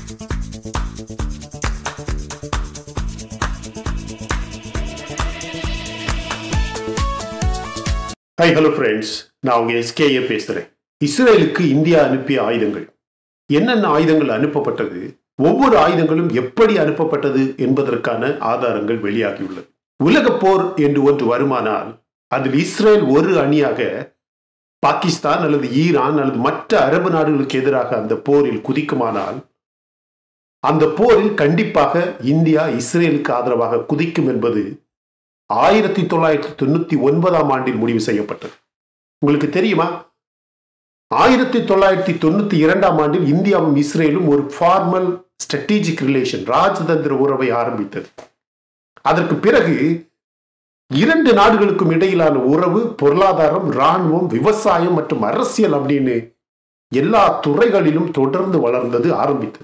high hello friends நான் உங்க SKA பேசுறேன் இஸ்ரேலுக்கு இந்தியா அனுப்பிய ஆயுதங்கள் என்னென்ன ஆயுதங்கள் அனுப்பப்பட்டது ஒவ்வொரு ஆயுதங்களும் எப்படி அனுப்பப்பட்டது என்பதற்கான ஆதாரங்கள் வெளியாகியுள்ளது உலகப் போர் என்று ஒன்று வருமானால் அதில் இஸ்ரேல் ஒரு அணியாக பாகிஸ்தான் அல்லது ஈரான் அல்லது மற்ற அரபு நாடுகளுக்கு எதிராக அந்த போரில் குதிக்குமானால் அந்த போரில் கண்டிப்பாக இந்தியா இஸ்ரேலுக்கு ஆதரவாக குதிக்கும் என்பது ஆயிரத்தி தொள்ளாயிரத்தி தொண்ணூத்தி ஒன்பதாம் ஆண்டில் முடிவு செய்யப்பட்டது உங்களுக்கு தெரியுமா ஆயிரத்தி தொள்ளாயிரத்தி தொண்ணூத்தி இரண்டாம் ஆண்டில் இந்தியாவும் இஸ்ரேலும் ஒரு ஃபார்மல் ஸ்ட்ராட்டஜிக் ரிலேஷன் ராஜதந்திர உறவை ஆரம்பித்தது அதற்கு பிறகு இரண்டு நாடுகளுக்கும் இடையிலான உறவு பொருளாதாரம் இராணுவம் விவசாயம் மற்றும் அரசியல் அப்படின்னு எல்லா துறைகளிலும் தொடர்ந்து வளர்ந்தது ஆரம்பித்தது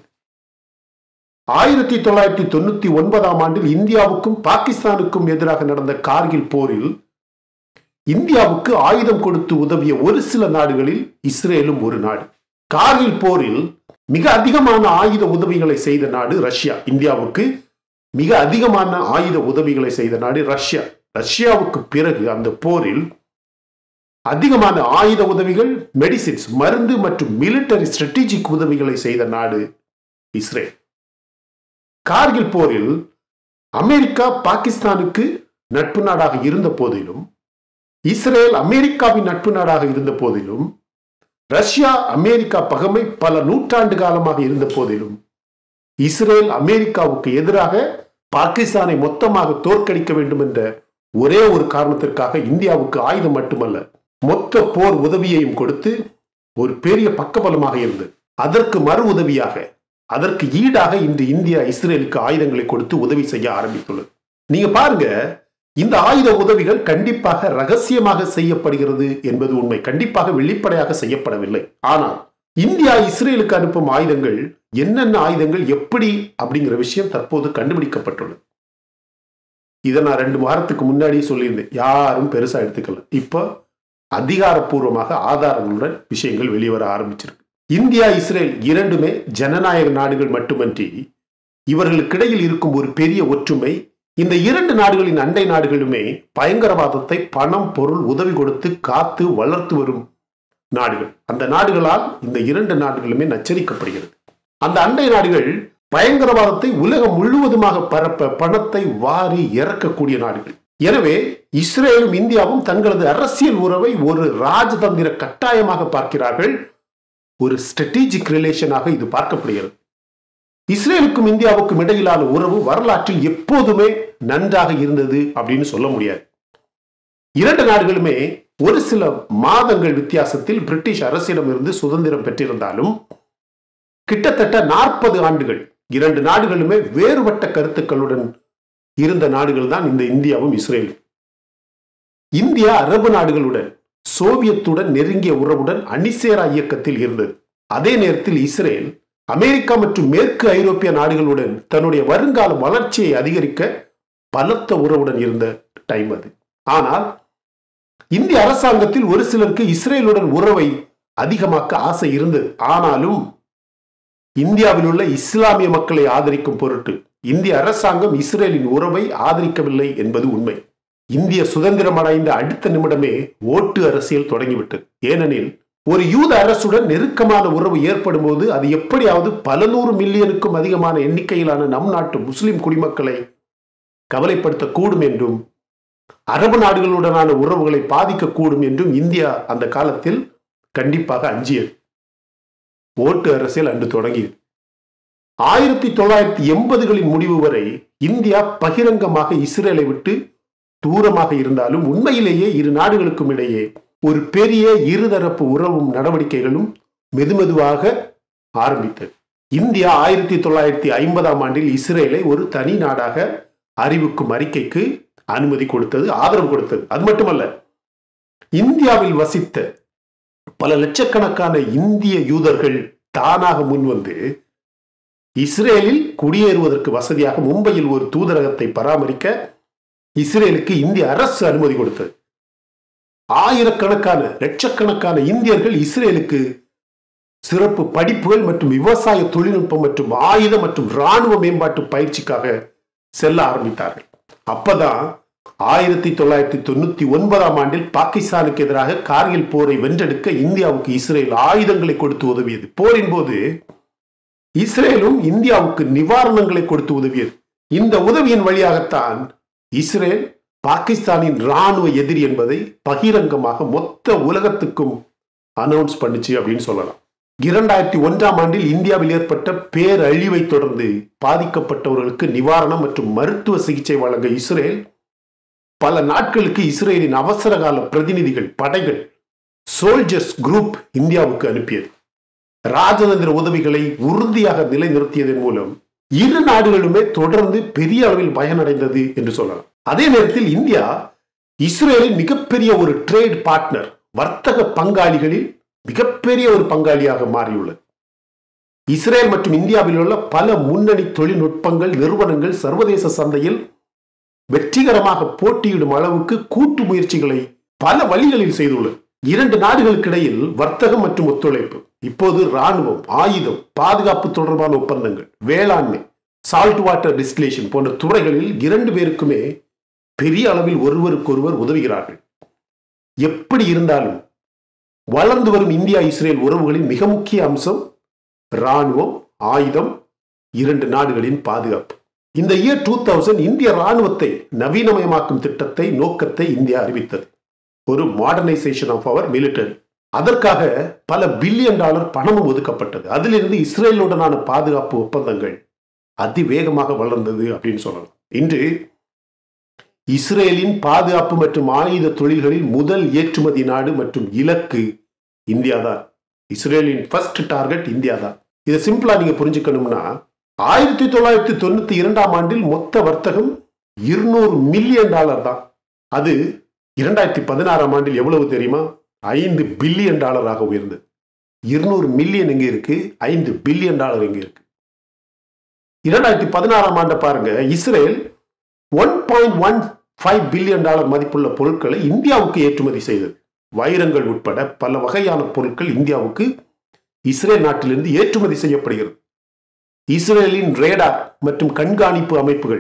ஆயிரத்தி தொள்ளாயிரத்தி தொண்ணூத்தி ஒன்பதாம் ஆண்டில் இந்தியாவுக்கும் பாகிஸ்தானுக்கும் எதிராக நடந்த கார்கில் போரில் இந்தியாவுக்கு ஆயுதம் கொடுத்து உதவிய ஒரு சில நாடுகளில் இஸ்ரேலும் ஒரு நாடு கார்கில் போரில் மிக அதிகமான ஆயுத உதவிகளை செய்த நாடு ரஷ்யா இந்தியாவுக்கு மிக அதிகமான ஆயுத உதவிகளை செய்த நாடு ரஷ்யா ரஷ்யாவுக்கு பிறகு அந்த போரில் அதிகமான ஆயுத உதவிகள் மெடிசின்ஸ் மருந்து மற்றும் மிலிட்டரி ஸ்ட்ராட்டஜிக் உதவிகளை செய்த நாடு இஸ்ரேல் கார்கில் போரில் அமெரிக்கா பாகிஸ்தானுக்கு நட்பு நாடாக இருந்த போதிலும் இஸ்ரேல் அமெரிக்காவின் நட்பு நாடாக இருந்த போதிலும் ரஷ்யா அமெரிக்கா பகமை பல நூற்றாண்டு காலமாக இருந்த போதிலும் இஸ்ரேல் அமெரிக்காவுக்கு எதிராக பாகிஸ்தானை மொத்தமாக தோற்கடிக்க வேண்டும் என்ற ஒரே ஒரு காரணத்திற்காக இந்தியாவுக்கு ஆயுதம் மட்டுமல்ல மொத்த போர் உதவியையும் கொடுத்து ஒரு பெரிய பக்கபலமாக இருந்தது அதற்கு மறு உதவியாக அதற்கு ஈடாக இன்று இந்தியா இஸ்ரேலுக்கு ஆயுதங்களை கொடுத்து உதவி செய்ய ஆரம்பித்துள்ளது நீங்க பாருங்க இந்த ஆயுத உதவிகள் கண்டிப்பாக ரகசியமாக செய்யப்படுகிறது என்பது உண்மை கண்டிப்பாக வெளிப்படையாக செய்யப்படவில்லை ஆனால் இந்தியா இஸ்ரேலுக்கு அனுப்பும் ஆயுதங்கள் என்னென்ன ஆயுதங்கள் எப்படி அப்படிங்கிற விஷயம் தற்போது கண்டுபிடிக்கப்பட்டுள்ளது இதை நான் ரெண்டு வாரத்துக்கு முன்னாடியே சொல்லியிருந்தேன் யாரும் பெருசா எடுத்துக்கல இப்போ அதிகாரப்பூர்வமாக ஆதாரங்களுடன் விஷயங்கள் வெளிவர ஆரம்பிச்சிருக்கு இந்தியா இஸ்ரேல் இரண்டுமே ஜனநாயக நாடுகள் மட்டுமன்றி இவர்களுக்கிடையில் இருக்கும் ஒரு பெரிய ஒற்றுமை இந்த இரண்டு நாடுகளின் அண்டை நாடுகளுமே பயங்கரவாதத்தை பணம் பொருள் உதவி கொடுத்து காத்து வளர்த்து வரும் நாடுகள் அந்த நாடுகளால் இந்த இரண்டு நாடுகளுமே நச்சரிக்கப்படுகிறது அந்த அண்டை நாடுகள் பயங்கரவாதத்தை உலகம் முழுவதுமாக பரப்ப பணத்தை வாரி இறக்கக்கூடிய நாடுகள் எனவே இஸ்ரேலும் இந்தியாவும் தங்களது அரசியல் உறவை ஒரு ராஜதந்திர கட்டாயமாக பார்க்கிறார்கள் ஒரு ஸ்ட்ராட்டஜிக் ரிலேஷனாக இது பார்க்கப்படுகிறது இஸ்ரேலுக்கும் இந்தியாவுக்கும் இடையிலான உறவு வரலாற்றில் எப்போதுமே நன்றாக இருந்தது அப்படின்னு சொல்ல முடியாது இரண்டு நாடுகளுமே ஒரு சில மாதங்கள் வித்தியாசத்தில் பிரிட்டிஷ் அரசிடம் இருந்து சுதந்திரம் பெற்றிருந்தாலும் கிட்டத்தட்ட நாற்பது ஆண்டுகள் இரண்டு நாடுகளுமே வேறுபட்ட கருத்துக்களுடன் இருந்த நாடுகள் தான் இந்த இந்தியாவும் இஸ்ரேலும் இந்தியா அரபு நாடுகளுடன் சோவியத்துடன் நெருங்கிய உறவுடன் அணிசேரா இயக்கத்தில் இருந்தது அதே நேரத்தில் இஸ்ரேல் அமெரிக்கா மற்றும் மேற்கு ஐரோப்பிய நாடுகளுடன் தன்னுடைய வருங்கால வளர்ச்சியை அதிகரிக்க பலத்த உறவுடன் இருந்த டைம் அது ஆனால் இந்திய அரசாங்கத்தில் ஒரு சிலருக்கு இஸ்ரேலுடன் உறவை அதிகமாக்க ஆசை இருந்தது ஆனாலும் இந்தியாவில் உள்ள இஸ்லாமிய மக்களை ஆதரிக்கும் பொருட்டு இந்திய அரசாங்கம் இஸ்ரேலின் உறவை ஆதரிக்கவில்லை என்பது உண்மை இந்திய சுதந்திரம் அடைந்த அடுத்த நிமிடமே ஓட்டு அரசியல் தொடங்கிவிட்டது ஏனெனில் ஒரு யூத அரசுடன் நெருக்கமான உறவு ஏற்படும் போது அது எப்படியாவது பல நூறு மில்லியனுக்கும் அதிகமான எண்ணிக்கையிலான நம் நாட்டு முஸ்லிம் குடிமக்களை கவலைப்படுத்தக்கூடும் என்றும் அரபு நாடுகளுடனான உறவுகளை பாதிக்கக்கூடும் என்றும் இந்தியா அந்த காலத்தில் கண்டிப்பாக அஞ்சியது ஓட்டு அரசியல் அன்று தொடங்கியது ஆயிரத்தி தொள்ளாயிரத்தி எண்பதுகளின் முடிவு வரை இந்தியா பகிரங்கமாக இஸ்ரேலை விட்டு தூரமாக இருந்தாலும் உண்மையிலேயே இரு நாடுகளுக்கும் இடையே ஒரு பெரிய இருதரப்பு உறவும் நடவடிக்கைகளும் மெதுமெதுவாக ஆரம்பித்தது இந்தியா ஆயிரத்தி தொள்ளாயிரத்தி ஐம்பதாம் ஆண்டில் இஸ்ரேலை ஒரு தனி நாடாக அறிவிக்கும் அறிக்கைக்கு அனுமதி கொடுத்தது ஆதரவு கொடுத்தது அது மட்டுமல்ல இந்தியாவில் வசித்த பல லட்சக்கணக்கான இந்திய யூதர்கள் தானாக முன்வந்து இஸ்ரேலில் குடியேறுவதற்கு வசதியாக மும்பையில் ஒரு தூதரகத்தை பராமரிக்க இஸ்ரேலுக்கு இந்திய அரசு அனுமதி கொடுத்தது ஆயிரக்கணக்கான லட்சக்கணக்கான இந்தியர்கள் இஸ்ரேலுக்கு சிறப்பு படிப்புகள் மற்றும் விவசாய தொழில்நுட்பம் மற்றும் ஆயுத மற்றும் இராணுவ மேம்பாட்டு பயிற்சிக்காக செல்ல ஆரம்பித்தார்கள் அப்பதான் ஆயிரத்தி தொள்ளாயிரத்தி தொண்ணூத்தி ஒன்பதாம் ஆண்டில் பாகிஸ்தானுக்கு எதிராக கார்கில் போரை வென்றெடுக்க இந்தியாவுக்கு இஸ்ரேல் ஆயுதங்களை கொடுத்து உதவியது போரின் போது இஸ்ரேலும் இந்தியாவுக்கு நிவாரணங்களை கொடுத்து உதவியது இந்த உதவியின் வழியாகத்தான் இஸ்ரேல் பாகிஸ்தானின் ராணுவ எதிரி என்பதை பகிரங்கமாக மொத்த உலகத்துக்கும் அனௌன்ஸ் பண்ணுச்சு அப்படின்னு சொல்லலாம் இரண்டாயிரத்தி ஒன்றாம் ஆண்டில் இந்தியாவில் ஏற்பட்ட பேரழிவை தொடர்ந்து பாதிக்கப்பட்டவர்களுக்கு நிவாரணம் மற்றும் மருத்துவ சிகிச்சை வழங்க இஸ்ரேல் பல நாட்களுக்கு இஸ்ரேலின் அவசர கால பிரதிநிதிகள் படைகள் சோல்ஜர்ஸ் குரூப் இந்தியாவுக்கு அனுப்பியது ராஜதந்திர உதவிகளை உறுதியாக நிலைநிறுத்தியதன் மூலம் இரு நாடுகளுமே தொடர்ந்து பெரிய அளவில் பயனடைந்தது என்று சொல்லலாம் அதே நேரத்தில் இந்தியா இஸ்ரேலின் மிகப்பெரிய ஒரு ட்ரேட் பார்ட்னர் வர்த்தக பங்காளிகளில் மிகப்பெரிய ஒரு பங்காளியாக மாறியுள்ளது இஸ்ரேல் மற்றும் இந்தியாவில் உள்ள பல முன்னணி தொழில்நுட்பங்கள் நிறுவனங்கள் சர்வதேச சந்தையில் வெற்றிகரமாக போட்டியிடும் அளவுக்கு கூட்டு முயற்சிகளை பல வழிகளில் செய்துள்ளது இரண்டு நாடுகளுக்கிடையில் வர்த்தகம் மற்றும் ஒத்துழைப்பு இப்போது ராணுவம் ஆயுதம் பாதுகாப்பு தொடர்பான ஒப்பந்தங்கள் வேளாண்மை சால்ட் வாட்டர் டிஸ்டிலேஷன் போன்ற துறைகளில் இரண்டு பேருக்குமே பெரிய அளவில் ஒருவருக்கொருவர் உதவுகிறார்கள் எப்படி இருந்தாலும் வளர்ந்து வரும் இந்தியா இஸ்ரேல் உறவுகளின் மிக முக்கிய அம்சம் ராணுவம் ஆயுதம் இரண்டு நாடுகளின் பாதுகாப்பு இந்த இயர் டூ தௌசண்ட் இந்திய ராணுவத்தை நவீனமயமாக்கும் திட்டத்தை நோக்கத்தை இந்தியா அறிவித்தது ஒரு மாடர்னைசேஷன் ஆஃப் அவர் மிலிட்டரி அதற்காக பல பில்லியன் டாலர் பணமும் ஒதுக்கப்பட்டது அதிலிருந்து இஸ்ரேலுடனான பாதுகாப்பு ஒப்பந்தங்கள் அதிவேகமாக வளர்ந்தது அப்படின்னு சொல்லலாம் இன்று இஸ்ரேலின் பாதுகாப்பு மற்றும் ஆயுத தொழில்களில் முதல் ஏற்றுமதி நாடு மற்றும் இலக்கு இந்தியா தான் இஸ்ரேலின் ஃபர்ஸ்ட் டார்கெட் இந்தியா தான் இதை சிம்பிளா நீங்க புரிஞ்சுக்கணும்னா ஆயிரத்தி தொள்ளாயிரத்தி தொண்ணூத்தி இரண்டாம் ஆண்டில் மொத்த வர்த்தகம் இருநூறு மில்லியன் டாலர் தான் அது இரண்டாயிரத்தி பதினாறாம் ஆண்டில் எவ்வளவு தெரியுமா ஐந்து பில்லியன் டாலராக உயர்ந்தது இருநூறு மில்லியன் எங்க இருக்கு ஐந்து பில்லியன் டாலர் எங்க இருக்கு இரண்டாயிரத்தி பதினாறாம் ஆண்டை பாருங்க Israel one point one five billion dollar மதிப்புள்ள பொருட்களை இந்தியாவுக்கு ஏற்றுமதி செய்தது வைரங்கள் உட்பட பல வகையான பொருட்கள் இந்தியாவுக்கு இஸ்ரேல் நாட்டிலிருந்து ஏற்றுமதி செய்யப்படுகிறது இஸ்ரேலின் ரேடார் மற்றும் கண்காணிப்பு அமைப்புகள்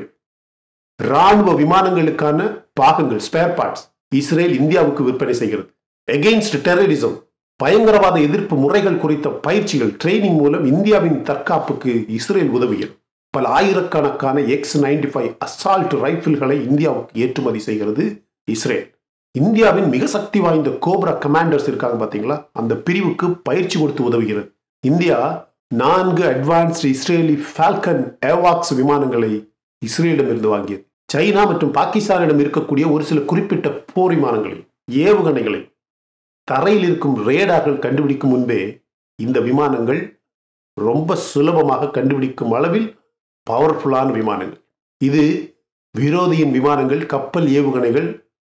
ராணுவ விமானங்களுக்கான பாகங்கள் ஸ்பேர் பார்ட்ஸ் இஸ்ரேல் இந்தியாவுக்கு விற்பனை செய்கிறது எகெயின்ஸ்ட் டெரரிசம் பயங்கரவாத எதிர்ப்பு முறைகள் குறித்த பயிற்சிகள் ட்ரைனிங் மூலம் இந்தியாவின் தற்காப்புக்கு இஸ்ரேல் உதவுகிறது பல ஆயிரக்கணக்கான எக்ஸ் நைன்டி ஃபைவ் அசால்ட் ரைபிள்களை இந்தியாவுக்கு ஏற்றுமதி செய்கிறது இஸ்ரேல் இந்தியாவின் மிக சக்தி வாய்ந்த கோப்ரா கமாண்டர்ஸ் இருக்காங்க பார்த்தீங்களா அந்த பிரிவுக்கு பயிற்சி கொடுத்து உதவுகிறது இந்தியா நான்கு அட்வான்ஸ்டு இஸ்ரேலி ஃபால்கன் ஏவாக்ஸ் விமானங்களை இஸ்ரேலிடமிருந்து வாங்கியது சைனா மற்றும் பாகிஸ்தானிடம் இருக்கக்கூடிய ஒரு சில குறிப்பிட்ட போர் விமானங்களை ஏவுகணைகளை தரையில் இருக்கும் ரேடார்கள் கண்டுபிடிக்கும் முன்பே இந்த விமானங்கள் ரொம்ப சுலபமாக கண்டுபிடிக்கும் அளவில் பவர்ஃபுல்லான விமானங்கள் இது விரோதியின் விமானங்கள் கப்பல் ஏவுகணைகள்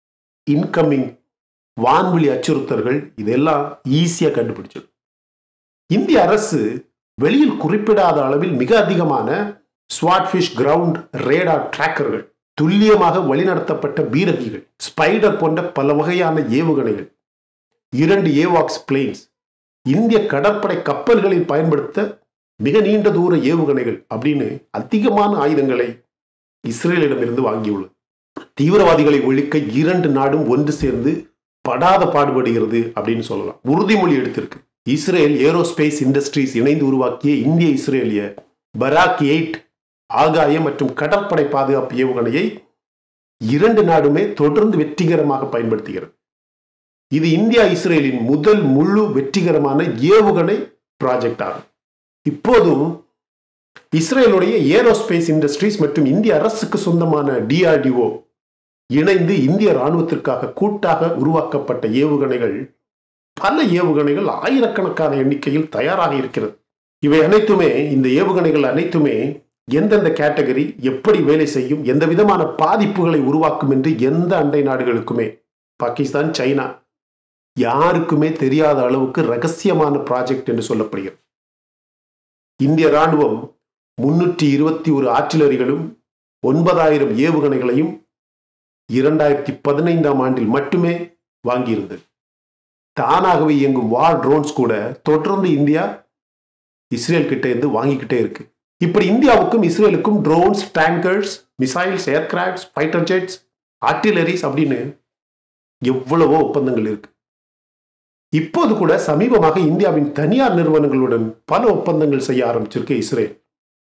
இன்கமிங் வான்வெளி அச்சுறுத்தல்கள் இதெல்லாம் ஈஸியாக கண்டுபிடிச்சது இந்திய அரசு வெளியில் குறிப்பிடாத அளவில் மிக அதிகமான ஸ்வாட்ஃபிஷ் கிரவுண்ட் ரேடார் டிராக்கர்கள் துல்லியமாக வழிநடத்தப்பட்ட பீரகிகள் ஸ்பைடர் போன்ற பல வகையான ஏவுகணைகள் இரண்டு ஏவாக்ஸ் பிளேன்ஸ் இந்திய கடற்படை கப்பல்களில் பயன்படுத்த மிக நீண்ட தூர ஏவுகணைகள் அப்படின்னு அதிகமான ஆயுதங்களை இஸ்ரேலிடமிருந்து வாங்கியுள்ளது தீவிரவாதிகளை ஒழிக்க இரண்டு நாடும் ஒன்று சேர்ந்து படாத பாடுபடுகிறது அப்படின்னு சொல்லலாம் உறுதிமொழி எடுத்திருக்கு இஸ்ரேல் ஏரோஸ்பேஸ் இண்டஸ்ட்ரீஸ் இணைந்து உருவாக்கிய இந்திய இஸ்ரேலிய பராக் எயிட் ஆகாய மற்றும் கடற்படை பாதுகாப்பு ஏவுகணையை இரண்டு நாடுமே தொடர்ந்து வெற்றிகரமாக பயன்படுத்துகிறது இது இந்தியா இஸ்ரேலின் முதல் முழு வெற்றிகரமான ஏவுகணை ப்ராஜெக்ட் ஆகும் இப்போதும் இஸ்ரேலுடைய ஏரோஸ்பேஸ் இண்டஸ்ட்ரீஸ் மற்றும் இந்திய அரசுக்கு சொந்தமான டிஆர்டிஓ இணைந்து இந்திய ராணுவத்திற்காக கூட்டாக உருவாக்கப்பட்ட ஏவுகணைகள் பல ஏவுகணைகள் ஆயிரக்கணக்கான எண்ணிக்கையில் தயாராக இருக்கிறது இவை அனைத்துமே இந்த ஏவுகணைகள் அனைத்துமே எந்தெந்த கேட்டகரி எப்படி வேலை செய்யும் எந்த விதமான பாதிப்புகளை உருவாக்கும் என்று எந்த அண்டை நாடுகளுக்குமே பாகிஸ்தான் சைனா யாருக்குமே தெரியாத அளவுக்கு ரகசியமான ப்ராஜெக்ட் என்று சொல்லப்படுகிறது இந்திய ராணுவம் முன்னூற்றி இருபத்தி ஒரு ஆர்டிலரிகளும் ஒன்பதாயிரம் ஏவுகணைகளையும் இரண்டாயிரத்தி பதினைந்தாம் ஆண்டில் மட்டுமே வாங்கியிருந்தது தானாகவே இயங்கும் வார் ட்ரோன்ஸ் கூட தொடர்ந்து இந்தியா இஸ்ரேல் கிட்ட இருந்து வாங்கிக்கிட்டே இருக்கு இப்படி இந்தியாவுக்கும் இஸ்ரேலுக்கும் drones tankers missiles aircrafts fighter jets artilleries அப்படின்னு எவ்வளவோ ஒப்பந்தங்கள் இருக்கு இப்போது கூட சமீபமாக இந்தியாவின் தனியார் நிறுவனங்களுடன் பல ஒப்பந்தங்கள் செய்ய ஆரம்பிச்சிருக்கு இஸ்ரேல்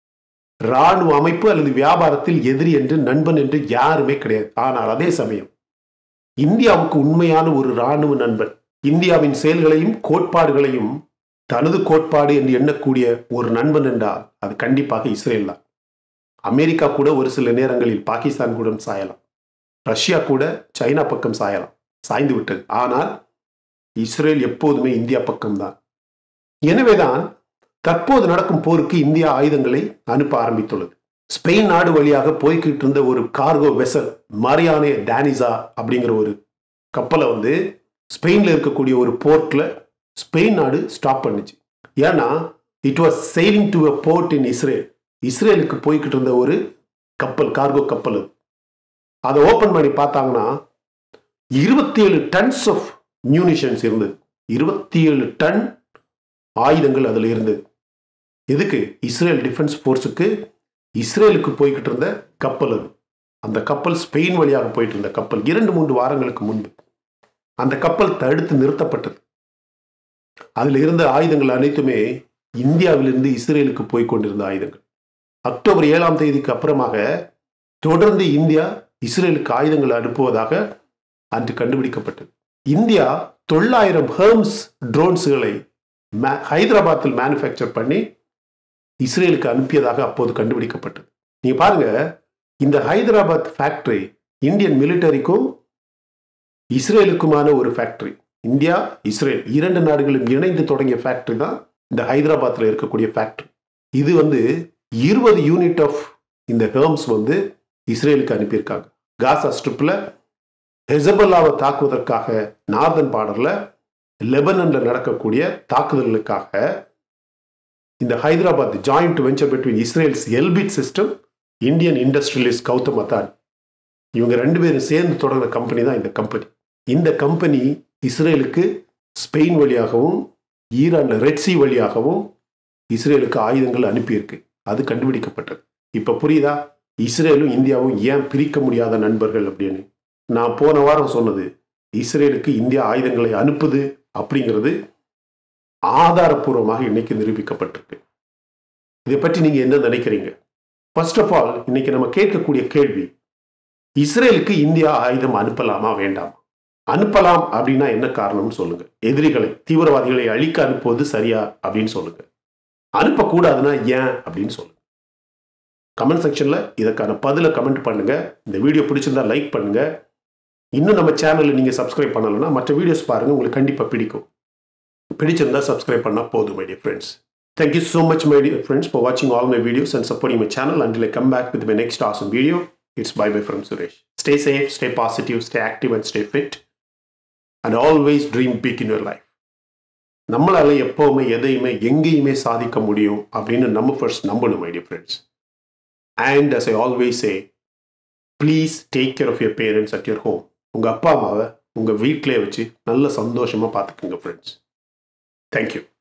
ராணுவ அமைப்பு அல்லது வியாபாரத்தில் எதிரி என்று நண்பன் என்று யாருமே கிடையாது ஆனால் அதே சமயம் இந்தியாவுக்கு உண்மையான ஒரு ராணுவ நண்பன் இந்தியாவின் செயல்களையும் கோட்பாடுகளையும் தனது கோட்பாடு என்று எண்ணக்கூடிய ஒரு நண்பன் என்றால் அது கண்டிப்பாக இஸ்ரேல் தான் அமெரிக்கா கூட ஒரு சில நேரங்களில் பாகிஸ்தான் கூட சாயலாம் ரஷ்யா கூட சைனா பக்கம் சாயலாம் சாய்ந்து விட்டது ஆனால் இஸ்ரேல் எப்போதுமே இந்தியா பக்கம்தான் எனவேதான் தற்போது நடக்கும் போருக்கு இந்தியா ஆயுதங்களை அனுப்ப ஆரம்பித்துள்ளது ஸ்பெயின் நாடு வழியாக போய்கிட்டு இருந்த ஒரு கார்கோ வெசல் மாரியானே டேனிசா அப்படிங்கிற ஒரு கப்பலை வந்து ஸ்பெயின்ல இருக்கக்கூடிய ஒரு போர்ட்ல ஸ்பெயின் நாடு ஸ்டாப் பண்ணுச்சு ஏன்னா it was sailing to a port in Israel இஸ்ரேலுக்கு போய்கிட்டு இருந்த ஒரு கப்பல் கார்கோ கப்பல் அது அதை ஓப்பன் பண்ணி பார்த்தாங்கன்னா இருபத்தி ஏழு டன்ஸ் ஆஃப் மியூனிஷன்ஸ் இருந்தது இருபத்தி ஏழு டன் ஆயுதங்கள் அதில் இருந்தது எதுக்கு இஸ்ரேல் டிஃபென்ஸ் ஃபோர்ஸுக்கு இஸ்ரேலுக்கு போய்கிட்டு இருந்த கப்பல் அது அந்த கப்பல் ஸ்பெயின் வழியாக போயிட்டு இருந்த கப்பல் இரண்டு மூன்று வாரங்களுக்கு முன்பு அந்த கப்பல் தடுத்து நிறுத்தப்பட்டது அதில் இருந்த ஆயுதங்கள் அனைத்துமே இந்தியாவிலிருந்து இஸ்ரேலுக்கு போய் கொண்டிருந்த ஆயுதங்கள் அக்டோபர் ஏழாம் தேதிக்கு அப்புறமாக தொடர்ந்து இந்தியா இஸ்ரேலுக்கு ஆயுதங்கள் அனுப்புவதாக அன்று கண்டுபிடிக்கப்பட்டது இந்தியா தொள்ளாயிரம் ஹேர்ம்ஸ் ட்ரோன்ஸுகளை ஹைதராபாத்தில் மேனுஃபேக்சர் பண்ணி இஸ்ரேலுக்கு அனுப்பியதாக அப்போது கண்டுபிடிக்கப்பட்டது நீங்க பாருங்க இந்த ஹைதராபாத் ஃபேக்டரி இந்தியன் மிலிட்டரிக்கும் இஸ்ரேலுக்குமான ஒரு ஃபேக்டரி இந்தியா இஸ்ரேல் இரண்டு நாடுகளும் இணைந்து தொடங்கிய ஃபேக்டரி தான் இந்த ஹைதராபாத்தில் இருக்கக்கூடிய ஃபேக்டரி இது வந்து இருபது யூனிட் ஆஃப் இந்த ஹேர்ம்ஸ் வந்து இஸ்ரேலுக்கு அனுப்பியிருக்காங்க காசா ஸ்ட்ரிப்பில் ஹெசபல்லாவை தாக்குவதற்காக நார்தன் பார்டரில் லெபனன்ல நடக்கக்கூடிய தாக்குதல்களுக்காக இந்த Hyderabad joint venture between Israel's Elbit system Indian industrialist Gautam Adani இவங்க ரெண்டு பேரும் சேர்ந்து தொடங்கின கம்பெனி தான் இந்த கம்பெனி இந்த கம்பெனி இஸ்ரேலுக்கு ஸ்பெயின் வழியாகவும் ஈரானில் ரெட்சி வழியாகவும் இஸ்ரேலுக்கு ஆயுதங்கள் அனுப்பியிருக்கு அது கண்டுபிடிக்கப்பட்டது இப்போ புரியுதா இஸ்ரேலும் இந்தியாவும் ஏன் பிரிக்க முடியாத நண்பர்கள் அப்படின்னு நான் போன வாரம் சொன்னது இஸ்ரேலுக்கு இந்தியா ஆயுதங்களை அனுப்புது அப்படிங்கிறது ஆதாரப்பூர்வமாக இன்னைக்கு நிரூபிக்கப்பட்டிருக்கு இதை பற்றி நீங்க என்ன நினைக்கிறீங்க ஃபர்ஸ்ட் ஆஃப் ஆல் இன்னைக்கு நம்ம கேட்கக்கூடிய கேள்வி இஸ்ரேலுக்கு இந்தியா ஆயுதம் அனுப்பலாமா வேண்டாமா அனுப்பலாம் அப்படின்னா என்ன காரணம்னு சொல்லுங்க எதிரிகளை தீவிரவாதிகளை அழிக்க அனுப்புவது சரியா அப்படின்னு சொல்லுங்க அனுப்பக்கூடாதுன்னா ஏன் அப்படின்னு சொல்லுங்க கமெண்ட் செக்ஷன்ல இதற்கான பதில கமெண்ட் பண்ணுங்க இந்த வீடியோ பிடிச்சிருந்தா லைக் பண்ணுங்க இன்னும் நம்ம சேனலில் நீங்கள் சப்ஸ்கிரைப் பண்ணலைன்னா மற்ற வீடியோஸ் பாருங்கள் உங்களுக்கு கண்டிப்பாக பிடிக்கும் பிடிச்சிருந்தா சப்ஸ்கிரைப் பண்ணால் போதும் my dear friends thank you so much my dear friends for வாட்சிங் all my videos and supporting my channel until I come back with my next awesome video it's bye bye from Suresh stay safe stay positive stay active and stay fit and always dream big in your life நம்மளால எப்போவுமே எதையுமே எங்கேயுமே சாதிக்க முடியும் அப்படின்னு நம்ம first நம்பணும் my dear friends and as I always say please take care of your parents at your home உங்கள் அப்பா அம்மாவை உங்கள் வீட்டிலே வச்சு நல்ல சந்தோஷமாக பார்த்துக்குங்க ஃப்ரெண்ட்ஸ் தேங்க்யூ